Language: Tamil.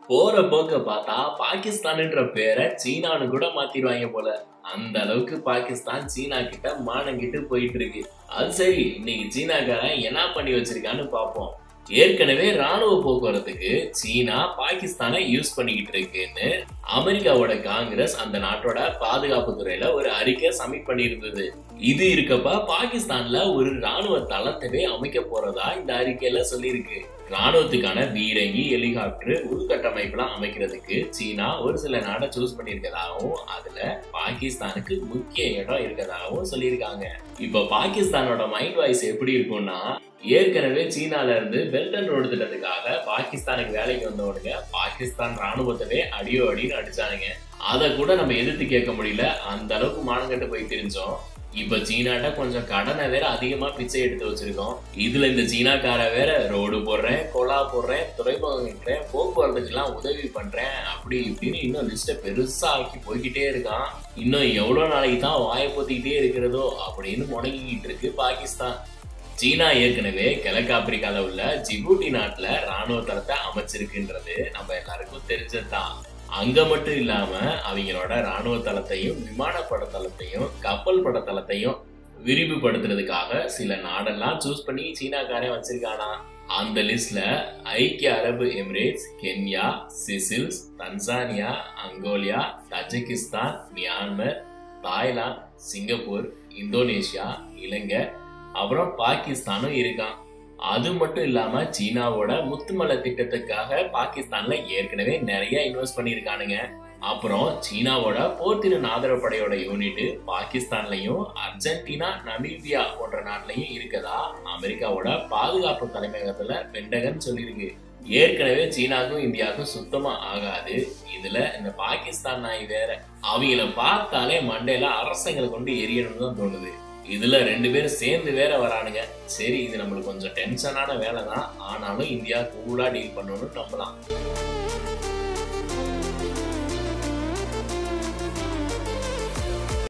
போற போக்க பார்த்தா பாகிஸ்தான்ன்ற பேரை சீனான்னு கூட மாத்திடுவாங்க போல அந்த அளவுக்கு பாகிஸ்தான் சீனா கிட்ட மானங்கிட்டு போயிட்டு இருக்கு அது சரி இன்னைக்கு சீனாக்காரன் என்ன பண்ணி வச்சிருக்கான்னு பார்ப்போம் ஏற்கனவே ராணுவ போக்குவரத்துக்கு சீனா பாகிஸ்தானை யூஸ் பண்ணிக்கிட்டு இருக்குன்னு அமெரிக்காவோட காங்கிரஸ் அந்த நாட்டோட பாதுகாப்பு துறையில ஒரு அறிக்கை சப்மிட் பண்ணியிருந்தது இது இருக்கப்ப பாகிஸ்தான்ல ஒரு ராணுவ தளத்தவே அமைக்க போறதா இந்த அறிக்கையில சொல்லியிருக்கு ராணுவத்துக்கான பீரங்கி ஹெலிகாப்டர் உள்கட்டமைப்புலாம் அமைக்கிறதுக்கு சீனா ஒரு சில நாடை சூஸ் பண்ணியிருக்கதாகவும் அதுல பாகிஸ்தானுக்கு முக்கிய இடம் இருக்கதாகவும் சொல்லியிருக்காங்க இப்ப பாகிஸ்தானோட மைண்ட் வாய்ஸ் எப்படி இருக்கும்னா ஏற்கனவே சீனால இருந்து பெல்ட் அண்ட் ரோடு திட்டத்துக்காக பாகிஸ்தானுக்கு வேலைக்கு வந்தவனுங்க பாகிஸ்தான் ராணுவத்தவே அடியோ அடின்னு அடிச்சானுங்க அதை கூட நம்ம எதிர்த்து கேட்க முடியல அந்த அளவுக்கு மானங்கட்டு போய் தெரிஞ்சோம் இப்ப சீனாட்ட கொஞ்சம் கடனை வேற அதிகமா பிச்சை எடுத்து வச்சிருக்கோம் இதுல இந்த சீனாக்கார வேற ரோடு போடுறேன் கொலா போடுறேன் துறைமுகம் கட்டுறேன் போக்குவரத்துக்கு எல்லாம் உதவி பண்றேன் அப்படி இப்படின்னு இன்னும் லிஸ்ட பெருசா ஆக்கி போய்கிட்டே இருக்கான் இன்னும் எவ்வளவு நாளைக்கு தான் வாயை பொத்திக்கிட்டே இருக்கிறதோ அப்படின்னு முடங்கிக்கிட்டு இருக்கு பாகிஸ்தான் சீனா ஏற்கனவே கிழக்கு ஆப்பிரிக்கால உள்ள ஜிபூட்டி நாட்டுல ராணுவ தளத்தை அமைச்சிருக்குன்றது நம்ம எல்லாருக்கும் தெரிஞ்சதுதான் அங்க மட்டும் இல்லாம அவங்களோட ராணுவ தளத்தையும் விமானப்பட தளத்தையும் கப்பல் பட தளத்தையும் விரிவுபடுத்துறதுக்காக சில நாடெல்லாம் சூஸ் பண்ணி சீனாக்காரன் வச்சிருக்கானா அந்த லிஸ்ட்ல ஐக்கிய அரபு Emirates Kenya Seychelles Tanzania Angola Tajikistan Myanmar Thailand Singapore Indonesia Ilankai அப்புறம் பாகிஸ்தானும் இருக்கான் அது மட்டும் இல்லாம சீனாவோட முத்துமலை திட்டத்துக்காக பாகிஸ்தான்ல ஏற்கனவே நிறைய இன்வெஸ்ட் பண்ணியிருக்கானுங்க அப்புறம் சீனாவோட போர்த்திறன் ஆதரவு படையோட யூனிட் பாகிஸ்தான்லயும் அர்ஜென்டினா நமீபியா போன்ற நாட்டிலையும் இருக்கதா அமெரிக்காவோட பாதுகாப்பு தலைமையகத்துல பெண்டகன் சொல்லியிருக்கு ஏற்கனவே சீனாக்கும் இந்தியாவுக்கும் சுத்தமா ஆகாது இதுல இந்த பாகிஸ்தான் நாய் வேற அவங்கள பார்த்தாலே மண்டையில அரசங்களை கொண்டு எரியணும்னு தான் தோணுது இதுல ரெண்டு பேரும் சேர்ந்து வேற வரானுங்க சரி இது நம்மளுக்கு கொஞ்சம் டென்ஷனான வேலை தான் ஆனாலும் இந்தியா கூலா டீல் பண்ணணும்னு நம்பலாம்